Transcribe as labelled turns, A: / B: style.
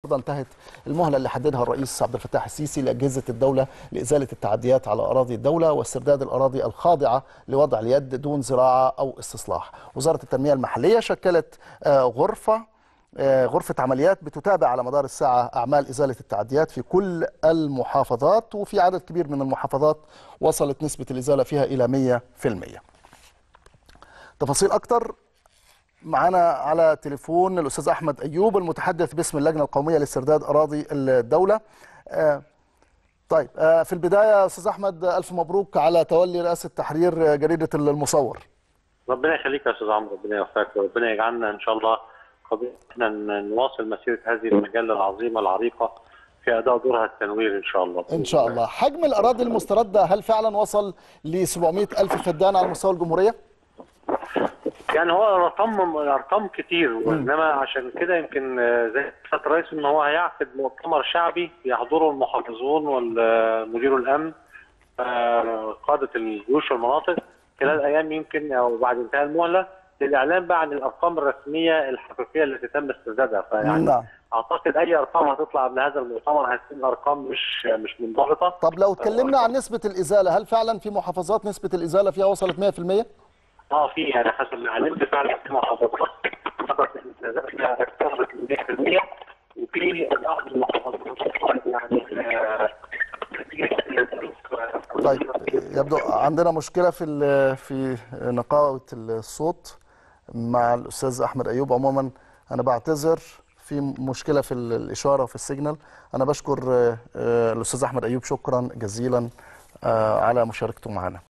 A: النهارده انتهت المهله اللي حددها الرئيس عبد الفتاح السيسي لاجهزه الدوله لازاله التعديات على اراضي الدوله واسترداد الاراضي الخاضعه لوضع اليد دون زراعه او استصلاح. وزاره التنميه المحليه شكلت آه، غرفه آه، غرفة عمليات بتتابع على مدار الساعة أعمال إزالة التعديات في كل المحافظات وفي عدد كبير من المحافظات وصلت نسبة الإزالة فيها إلى 100% تفاصيل أكتر معنا على تليفون الأستاذ أحمد أيوب المتحدث باسم اللجنة القومية لاسترداد أراضي الدولة آه، طيب آه، في البداية أستاذ أحمد ألف مبروك على تولي رئاسة تحرير جريدة المصور
B: ربنا يخليك يا استاذ عمرو ربنا يوفقك وربنا يجعلنا ان شاء الله قادرين احنا نواصل مسيره هذه المجله العظيمه العريقه في اداء دورها التنوير ان شاء الله
A: إن شاء الله حجم الأراضي المستردة هل فعلا وصل ل 700 ألف فدان على مستوى الجمهورية؟
B: يعني هو رقم ارقام كتير وانما عشان كده يمكن آه، زي سياده الرئيس ان هو هيعقد مؤتمر شعبي يحضره المحافظون والمدير الامن آه، قاده الجيوش والمناطق خلال ايام يمكن او بعد انتهاء المهله للاعلان بقى عن الارقام الرسميه الحقيقيه التي تم استردادها فيعني
A: نعم.
B: اعتقد اي ارقام هتطلع قبل هذا المؤتمر هتكون ارقام مش مش منضبطه
A: طب لو اتكلمنا عن نسبة الإزالة هل فعلا في محافظات نسبة الإزالة فيها وصلت 100%؟
B: اه في يعني حسب ما علمت فعلا في محافظات فقط فيها اكثر من 100% وفي بعض المحافظات يعني آه،
A: طيب يبدو عندنا مشكلة في ال- في نقاوة الصوت مع الأستاذ أحمد أيوب عموما أنا بعتذر في مشكلة في ال- الإشارة وفي السيجنال أنا بشكر آه، آه، الأستاذ أحمد أيوب شكرا جزيلا آه، على مشاركته معنا